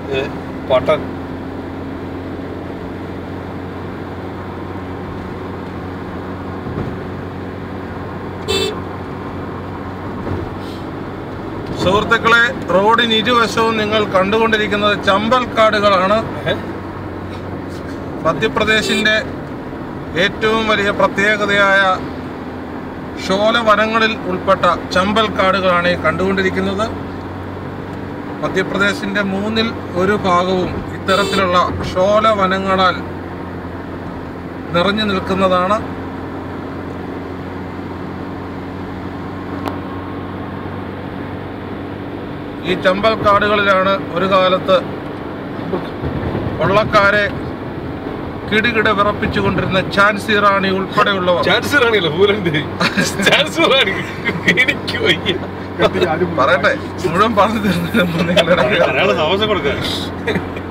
ഏ, പട്ടൻ സുഹൃത്തുക്കളെ റോഡിന് ഇരുവശവും നിങ്ങൾ കണ്ടുകൊണ്ടിരിക്കുന്നത് ചമ്പൽ കാടുകളാണ് ഏ? മധ്യപ്രദേശിന്റെ ഏറ്റവും വലിയ പ്രത്യേകതയായ ഷോല വനങ്ങളിൽ ഉൾപ്പെട്ട ചമ്പൽ കാടുകളാണ് ഈ കണ്ടുകൊണ്ടിരിക്കുന്നത് മധ്യപ്രദേശിന്റെ മൂന്നിൽ ഒരു ഭാഗവും ഇത്തരത്തിലുള്ള ഷോല വനങ്ങളാൽ നിറഞ്ഞു നിൽക്കുന്നതാണ് ഈ ചമ്പൽ കാടുകളിലാണ് ഒരു കാലത്ത് വള്ളക്കാരെ കിടുകിട വിറപ്പിച്ചുകൊണ്ടിരുന്ന ഛാൻസി റാണി ഉൾപ്പെടെയുള്ളവർ ചാൻസ് റാണിയല്ല പൂരണ്ട് ചാൻസ് റാണി എനിക്ക് വയ്യ പറയട്ടെ മുഴുവൻ പറഞ്ഞു തീർന്നതിന് മുമ്പ് നിങ്ങളുടെ ധാരാളം താമസം കൊടുക്കാൻ